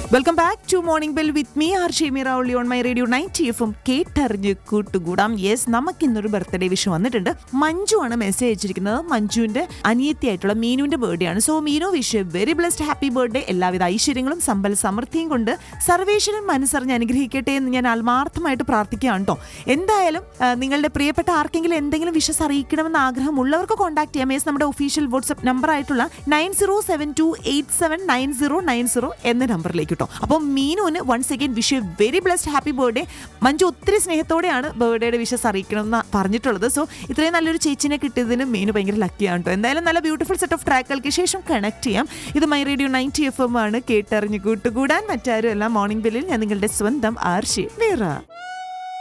welcome back to morning bell with me R Shemeera only on my radio ninety എഫും കേട്ടറിഞ്ഞ് കൂട്ടുകൂടാം yes നമുക്ക് ഇന്നൊരു ബർത്ത്ഡേ വിഷ് വന്നിട്ടുണ്ട് മഞ്ജു ആണ് മെസ്സേജ് അയച്ചിരിക്കുന്നത് മഞ്ജുവിന്റെ അനിയത്തിയായിട്ടുള്ള മീനുവിന്റെ ബർത്ത്ഡേ ആണ് so Meenu wish very blessed happy birthday എല്ലാവിധ ഐശ്വര്യങ്ങളും സമ്പൽ സമൃദ്ധിയും കൊണ്ട് സർവേശ്വരൻ മനസ്സറിഞ്ഞ് അനുഗ്രഹിക്കട്ടെ എന്ന് ഞാൻ ആത്മാർത്ഥമായിട്ട് പ്രാർത്ഥിക്കുകയാണ് കേട്ടോ എന്തായാലും ആ, നിങ്ങളുടെ പ്രിയപ്പെട്ട ആർക്കെങ്കിലും എന്തെങ്കിലും വിഷസ് അറിയിക്കണമെന്ന് ആഗ്രഹമുള്ളവർക്ക് കോൺടാക്ട് ചെയ്യാം യെസ് നമ്മുടെ ഒഫീഷ്യൽ വാട്സ്ആപ്പ് നമ്പർ ആയിട്ടുള്ള nine zero seven two eight seven nine zero nine zero എന്ന നമ്പറിലേക്ക് കേട്ടോ അപ്പോൾ മീനുവിന് once again wish you very blessed happy birthday Manju ഒത്തിരി സ്നേഹത്തോടെയാണ് ബർത്ത്ഡേയുടെ വിഷസ് അറിയിക്കണമെന്ന് പറഞ്ഞിട്ടുള്ളത് സോ ഇത്രയും നല്ലൊരു ചേച്ചിനെ കിട്ടിയതിന് മീനു ഭയങ്കര ലക്കിയാണ് കേട്ടോ എന്തായാലും നല്ല ബ്യൂട്ടിഫുൾ സെറ്റ് ഓഫ് ട്രാക്കുകൾക്ക് ശേഷം കണക്ട് ചെയ്യാം ഇത് my radio ninety F M ആണ് കേട്ടറിഞ്ഞ് കൂട്ടുകൂടാൻ മറ്റാരും എല്ലാം മോർണിംഗ് ബെല്ലിൽ ഞാൻ നിങ്ങളുടെ സ്വന്തം ആർഷി വേറ